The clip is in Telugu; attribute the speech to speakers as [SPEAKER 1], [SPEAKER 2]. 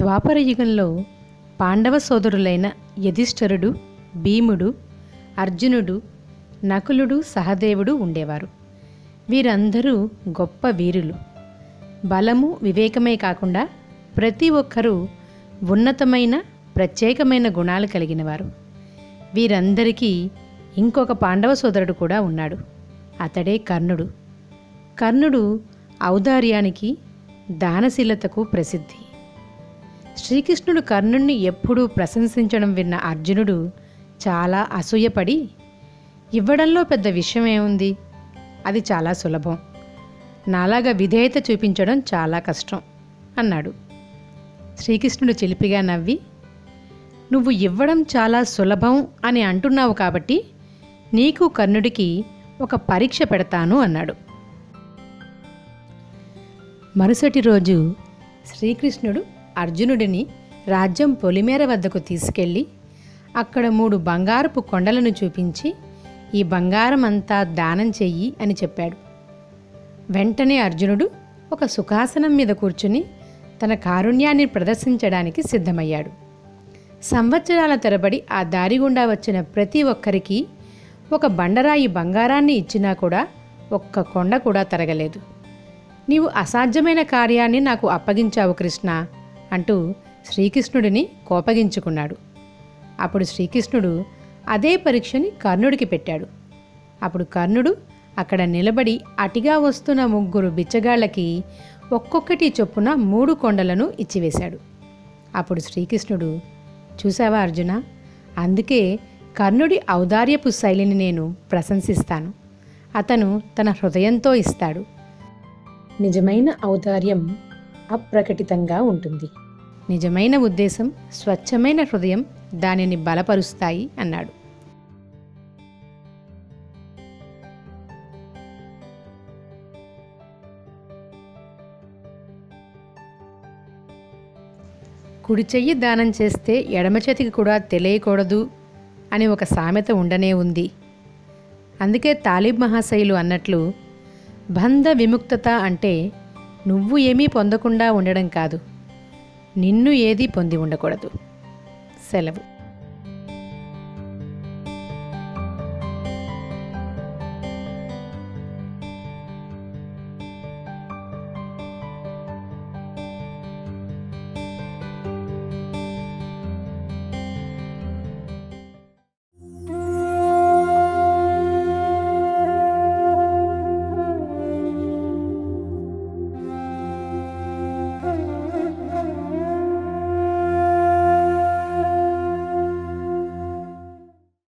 [SPEAKER 1] ద్వాపర యుగంలో పాండవ సోదరులైన యధిష్ఠరుడు భీముడు అర్జునుడు నకులుడు సహదేవుడు ఉండేవారు వీరందరూ గొప్ప వీరులు బలము వివేకమే కాకుండా ప్రతి ఒక్కరూ ఉన్నతమైన ప్రత్యేకమైన గుణాలు కలిగినవారు వీరందరికీ ఇంకొక పాండవ సోదరుడు కూడా ఉన్నాడు అతడే కర్ణుడు కర్ణుడు ఔదార్యానికి దానశీలతకు ప్రసిద్ధి శ్రీకృష్ణుడు కర్ణుణ్ణి ఎప్పుడూ ప్రశంసించడం విన్న అర్జునుడు చాలా అసూయపడి ఇవ్వడంలో పెద్ద విషయం ఏముంది అది చాలా సులభం నాలాగా విధేయత చూపించడం చాలా కష్టం అన్నాడు శ్రీకృష్ణుడు చిలిపిగా నవ్వి నువ్వు ఇవ్వడం చాలా సులభం అని అంటున్నావు కాబట్టి నీకు కర్ణుడికి ఒక పరీక్ష పెడతాను అన్నాడు మరుసటి రోజు శ్రీకృష్ణుడు అర్జునుడిని రాజ్యం పొలిమేర వద్దకు తీసుకెళ్ళి అక్కడ మూడు బంగారపు కొండలను చూపించి ఈ బంగారం అంతా దానం చెయ్యి అని చెప్పాడు వెంటనే అర్జునుడు ఒక సుఖాసనం మీద కూర్చుని తన కారుణ్యాన్ని ప్రదర్శించడానికి సిద్ధమయ్యాడు సంవత్సరాల తరబడి ఆ దారి గుండా వచ్చిన ప్రతి ఒక్కరికి ఒక బండరాయి బంగారాన్ని ఇచ్చినా కూడా ఒక్క కొండ కూడా తరగలేదు నీవు అసాధ్యమైన కార్యాన్ని నాకు అప్పగించావు కృష్ణ అంటూ శ్రీకృష్ణుడిని కోపగించుకున్నాడు అప్పుడు శ్రీకృష్ణుడు అదే పరీక్షని కర్ణుడికి పెట్టాడు అప్పుడు కర్ణుడు అక్కడ నిలబడి అటిగా వస్తున్న ముగ్గురు బిచ్చగాళ్ళకి ఒక్కొక్కటి చొప్పున మూడు కొండలను ఇచ్చివేశాడు అప్పుడు శ్రీకృష్ణుడు చూసావా అర్జున అందుకే కర్ణుడి ఔదార్యపు శైలిని నేను ప్రశంసిస్తాను అతను తన హృదయంతో ఇస్తాడు నిజమైన ఔదార్యం అప్రకటితంగా ఉంటుంది నిజమైన ఉద్దేశం స్వచ్ఛమైన హృదయం దానిని బలపరుస్తాయి అన్నాడు కుడి చెయ్యి దానం చేస్తే ఎడమ చేతికి కూడా తెలియకూడదు అని ఒక సామెత ఉండనే ఉంది అందుకే తాలిబ్ మహాశైలు అన్నట్లు బంధ విముక్తత అంటే నువ్వు ఏమీ పొందకుండా ఉండడం కాదు నిన్ను ఏదీ పొంది ఉండకూడదు సెలవు